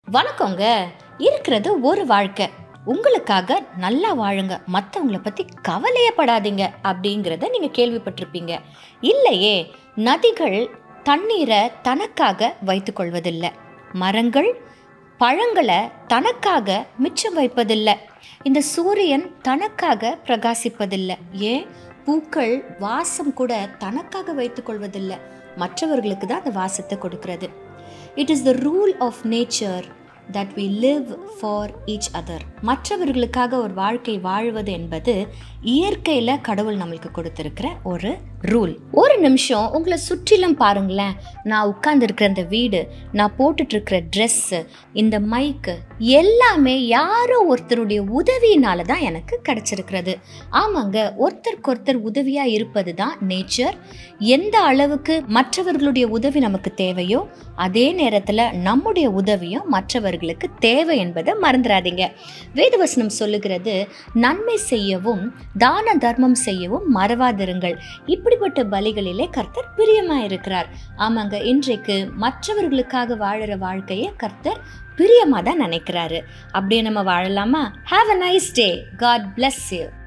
வணக்கங்க இருக்கிறது ஒரு வாழ்க்கை உங்களுக்காக நல்லா வாழுங்க மற்றவங்கள பற்றி கவலையே படாதீங்க அப்படிங்கிறத நீங்கள் கேள்விப்பட்டிருப்பீங்க இல்லையே நதிகள் தண்ணீரை தனக்காக வைத்துக்கொள்வதில்லை மரங்கள் பழங்களை தனக்காக மிச்சம் வைப்பதில்லை இந்த சூரியன் தனக்காக பிரகாசிப்பதில்லை ஏன் பூக்கள் வாசம் கூட தனக்காக வைத்துக்கொள்வதில்லை மற்றவர்களுக்கு தான் அந்த வாசத்தை கொடுக்கிறது it is the rule of nature that we live for each other மற்றவர்களுக்காக ஒரு வாழ்க்கை வாழ்வது என்பது இயற்கையில் கடவுள் நம்மளுக்கு கொடுத்துருக்கிற ஒரு ரூல் ஒரு நிமிஷம் உங்களை சுற்றிலும் பாருங்களேன் நான் உட்கார்ந்துருக்கிற இந்த வீடு நான் போட்டுட்ருக்கிற ட்ரெஸ்ஸு இந்த மைக்கு எல்லாமே யாரோ ஒருத்தருடைய உதவியினால தான் எனக்கு கிடைச்சிருக்கிறது ஆமாங்க ஒருத்தருக்கு ஒருத்தர் உதவியாக இருப்பது தான் நேச்சர் எந்த அளவுக்கு மற்றவர்களுடைய உதவி நமக்கு தேவையோ அதே நேரத்தில் நம்முடைய உதவியும் மற்றவர்களுக்கு தேவை என்பதை மறந்துடாதீங்க வேதவசனம் சொல்லுகிறது நன்மை செய்யவும் தான தர்மம் செய்யவும் மறவாதிருங்கள் இப்படிப்பட்ட பலிகளிலே கர்த்தர் பிரியமாக இருக்கிறார் ஆமாங்க இன்றைக்கு மற்றவர்களுக்காக வாழுற வாழ்க்கையை கர்த்தர் பிரியமாக தான் நினைக்கிறாரு அப்படியே நம்ம வாழலாமா have a nice day God bless you